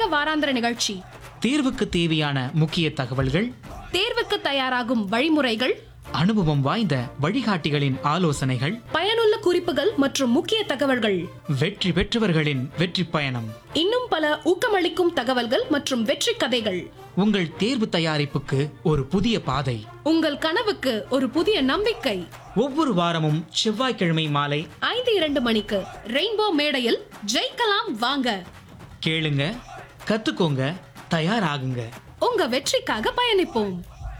பிரத்யேக வாராந்திர நிகழ்ச்சி தேர்வுக்கு தேவையான முக்கிய தகவல்கள் தேர்வுக்கு தயாராகும் வழிமுறைகள் அனுபவம் வாய்ந்த வழிகாட்டிகளின் ஆலோசனைகள் பயனுள்ள குறிப்புகள் மற்றும் முக்கிய தகவல்கள் வெற்றி பெற்றவர்களின் வெற்றி பயணம் இன்னும் பல ஊக்கமளிக்கும் தகவல்கள் மற்றும் வெற்றி கதைகள் உங்கள் தேர்வு தயாரிப்புக்கு ஒரு புதிய பாதை உங்கள் கனவுக்கு ஒரு புதிய நம்பிக்கை ஒவ்வொரு வாரமும் செவ்வாய்க்கிழமை மாலை ஐந்து இரண்டு மணிக்கு ரெயின்போ மேடையில் ஜெயிக்கலாம் வாங்க கேளுங்க கத்துக்கோங்க தயாராகுங்க உங்க வெற்றிக்காக பயணிப்போம்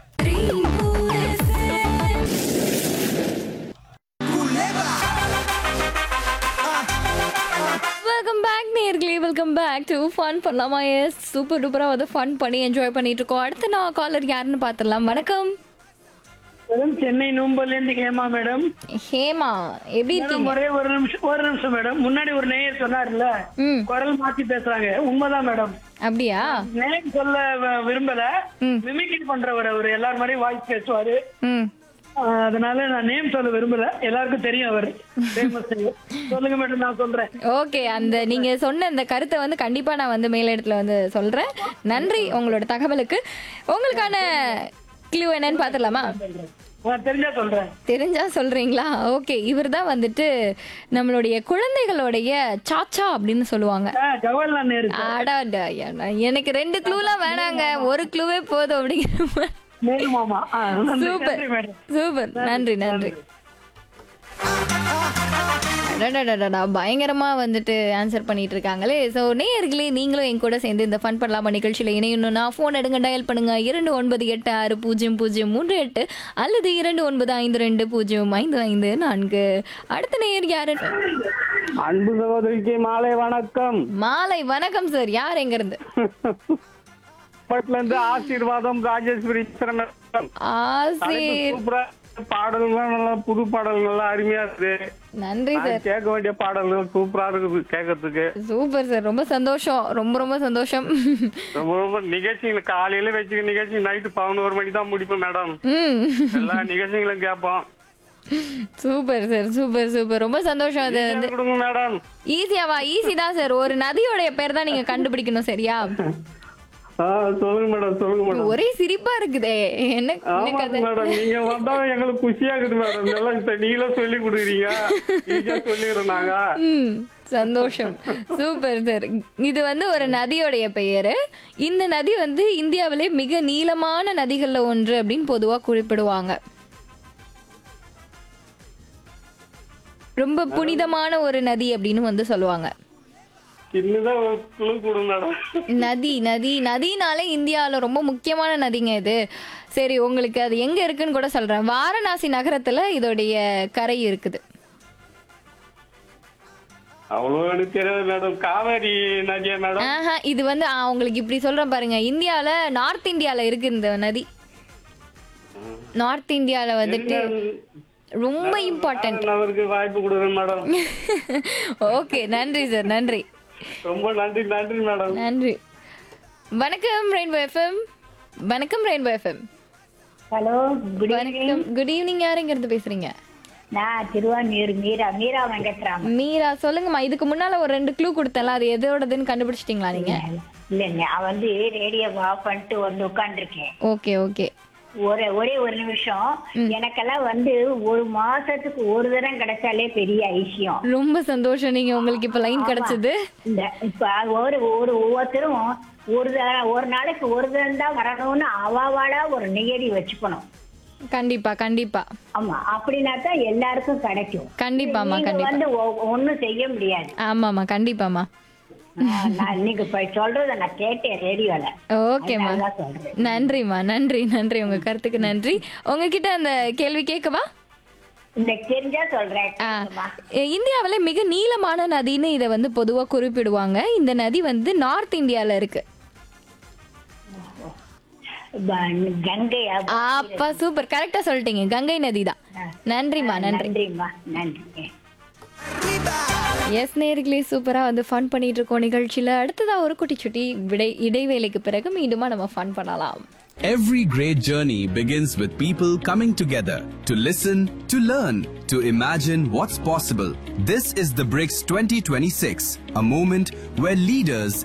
வெல்கம் பேக் நேர்களே வெல்கம் பேக் டு ஃபன் பண்ணலாமா எஸ் சூப்பர் டூப்பராக வந்து ஃபன் பண்ணி என்ஜாய் பண்ணிட்டு இருக்கோம் அடுத்து நான் காலர் யாருன்னு பார்த்துடலாம் வணக்கம் மேடம் சென்னை நூம்பல்ல இருந்து ஹேமா மேடம் ஹேமா எப்படி மேடம் இருக்கீங்க ஒரே ஒரு நிமிஷம் ஒரு நிமிஷம் மேடம் முன்னாடி ஒரு நேயர் சொன்னார்ல ம் குரல் மாத்தி பேசுறாங்க உண்மைதான் மேடம் அப்படியா நேம் சொல்ல வ- விரும்பல ம். மிமிக்ரி பண்றவர் அவர் எல்லார் மாதிரியும் வாய்ஸ் பேசுவாரு ம் ஆஹ் அதனால நான் நேம் சொல்ல விரும்பல எல்லாருக்கும் தெரியும் அவர் ஃபேமஸ் சொல்லுங்க மேடம் நான் சொல்றேன் ஓகே அந்த நீங்க சொன்ன இந்த கருத்தை வந்து கண்டிப்பா நான் வந்து மேலிடத்துல வந்து சொல்றேன் நன்றி உங்களோட தகவலுக்கு உங்களுக்கான க்ளூ என்னன்னு பார்த்துடலாமா நான் தெரிஞ்சா சொல்றேன் தெரிஞ்சா சொல்றீங்களா ஓகே இவர் தான் வந்துட்டு நம்மளுடைய குழந்தைகளுடைய சாச்சா அப்படின்னு சொல்லுவாங்க ஆஹ் ஜவஹர்லால் நேரு அடாடா, ஏன்னா, எனக்கு ரெண்டு க்ளூலாம் வேணாங்க ஒரு க்ளூவே போதும் அப்படிங்கிற மாதிரி. நேரு மாமா ஆஹ் நன்றி, சூப்பர் நன்றி மேடம் சூப்பர் நன்றி நன்றி அடடடடடா, பயங்கரமா வந்துட்டு ஆன்சர் பண்ணிட்டு இருக்காங்களே ஸோ நேயர்களே நீங்களும் என் கூட சேர்ந்து இந்த ஃபன் பண்ணலாமா நிகழ்ச்சியில் இணையணும்னா ஃபோன் எடுங்க டயல் பண்ணுங்க இரண்டு ஒன்பது எட்டு ஆறு பூஜ்ஜியம் பூஜ்ஜியம் மூன்று எட்டு அல்லது இரண்டு ஒன்பது ஐந்து ரெண்டு பூஜ்ஜியம் ஐந்து ஐந்து நான்கு அடுத்த நேயர் யாரு அன்பு சகோதரிக்கு மாலை வணக்கம் மாலை வணக்கம் சார் யார் எங்க இருந்து பட்ல இருந்து ஆசீர்வாதம் ராஜேஸ்வரி சரணம் ஆசிர் சூப்பரா பாடல்கள்லாம் நல்லா புது பாடல்கள்லாம் அருமையா இருக்கு நன்றி சார் நான் கேட்க வேண்டிய பாடல்கள் சூப்பரா இருக்குது கேட்கறதுக்கு சூப்பர் சார் ரொம்ப சந்தோஷம் ரொம்ப ரொம்ப சந்தோஷம் ரொம்ப ரொம்ப நிகழ்ச்சிகள் காலையில வச்சுக்க நிகழ்ச்சி நைட்டு பதினோரு மணி தான் முடிப்போம் மேடம் ம் எல்லா நிகழ்ச்சிகளும் கேட்போம் சூப்பர் சார் சூப்பர் சூப்பர் ரொம்ப சந்தோஷம் அது வந்து கொடுங்க மேடம் ஈஸியாவா ஈஸி தான் சார் ஒரு நதியோடைய பேர் தான் நீங்க கண்டுபிடிக்கணும் சரியா ஆ, சொல்லுங்க மேடம் சொல்லுங்க மேடம் ஒரே சிரிப்பா இருக்குதே என்ன என்ன ஆமா கதை மேடம் நீங்க வந்தா எங்களுக்கு குஷியா இருக்குது மேடம் எல்லாம் இப்ப நீங்களும் சொல்லி கொடுக்குறீங்க ஈஸியா சொல்லிடுறோம் நாங்க ம் சந்தோஷம் சூப்பர் சார் இது வந்து ஒரு நதியோடைய பெயரு இந்த நதி வந்து இந்தியாவிலே மிக நீளமான நதிகள்ல ஒன்று அப்படின்னு பொதுவா குறிப்பிடுவாங்க ரொம்ப புனிதமான ஒரு நதி அப்படின்னு வந்து சொல்லுவாங்க சின்னதா ஒரு குழு கொடுங்க மேடம் நதி நதி நதினாலே இந்தியாவில் ரொம்ப முக்கியமான நதிங்க இது சரி உங்களுக்கு அது எங்க இருக்குன்னு கூட சொல்றேன் வாரணாசி நகரத்துல இதோடைய கரை இருக்குது அவ்வளவு எனக்கு தெரியாது மேடம் காவேரி நதியா மேடம் ஆஹா இது வந்து ஆ, உங்களுக்கு இப்படி சொல்றேன் பாருங்க இந்தியால நார்த் இந்தியால இருக்கு இந்த நதி நார்த் இந்தியால வந்துட்டு ரொம்ப இம்பார்ட்டன்ட் அவருக்கு வாய்ப்பு கொடுங்க மேடம் ஓகே நன்றி சார் நன்றி ரொம்ப நன்றி நன்றி மேடம் நன்றி வணக்கம் ரெயின்போ எஃப்எம் வணக்கம் ரெயின்போ எஃப்எம் ஹலோ குட் வணக்கம் குட் ஈவினிங் யாருங்கிறது பேசுறீங்க நான் திருவான்மியூர் மீரா மீரா வெங்கட்ராமன் மீரா சொல்லுங்கம்மா இதுக்கு முன்னால ஒரு ரெண்டு க்ளூ கொடுத்தேன்ல அது எதோடதுன்னு கண்டுபிடிச்சிட்டீங்களா நீங்க இல்லைங்க நான் வந்து ரேடியோ ஆஃப் பண்ணிட்டு வந்து உட்காந்துருக்கேன் ஓகே ஓகே ஒரே ஒரே ஒரு நிமிஷம் எனக்கெல்லாம் வந்து ஒரு மாசத்துக்கு ஒரு தரம் கிடைச்சாலே பெரிய ஐசியம் ரொம்ப சந்தோஷம் நீங்க உங்களுக்கு இப்ப லைன் கிடைச்சது இந்த இப்ப ஒரு ஒரு ஒவ்வொருத்தரும் ஒரு தரம் ஒரு நாளைக்கு ஒரு தரம் தான் வரணும்னு அவாவாடா ஒரு நியதி வச்சுக்கணும் கண்டிப்பா கண்டிப்பா ஆமா அப்படின்னா தான் எல்லாருக்கும் கிடைக்கும் கண்டிப்பாம்மா நீங்க கண்டிப்பா வந்து ஒ- ஒண்ணும் செய்ய முடியாது ஆமாம்மா கண்டிப்பாம்மா ஆஹ் நான் நீங்க இப்ப சொல்றத நான் கேட்டேன் ரேடியோல ஓகேம்மா அதனாலதான் சொல்றேன் நன்றிம்மா நன்றி நன்றி உங்க கருத்துக்கு நன்றி உங்ககிட்ட அந்த கேள்வி கேட்கவா இந்த தெரிஞ்சா சொல்றேன் ஆ, கேளுங்கம்மா. இந்தியாவுல மிக நீளமான நதின்னு இதை வந்து பொதுவா குறிப்பிடுவாங்க இந்த நதி வந்து நார்த் இந்தியால இருக்கு ப- கங்கை அப்~ அப்பா சூப்பர் கரெக்டா சொல்லிட்டீங்க கங்கை நதி தான் நன்றிம்மா நன்றி நன்றிம்மா நன்றி எஸ் நேர்களே சூப்பரா வந்து ஃபன் பண்ணிட்டு இருக்கோம் நிகழ்ச்சியில அடுத்ததா ஒரு குட்டி சுட்டி விடை இடைவேளைக்கு பிறகு மீண்டுமா நம்ம ஃபன் பண்ணலாம் Every great journey begins with people coming together to listen, to learn, to imagine what's possible. This is the BRICS 2026, a moment where leaders,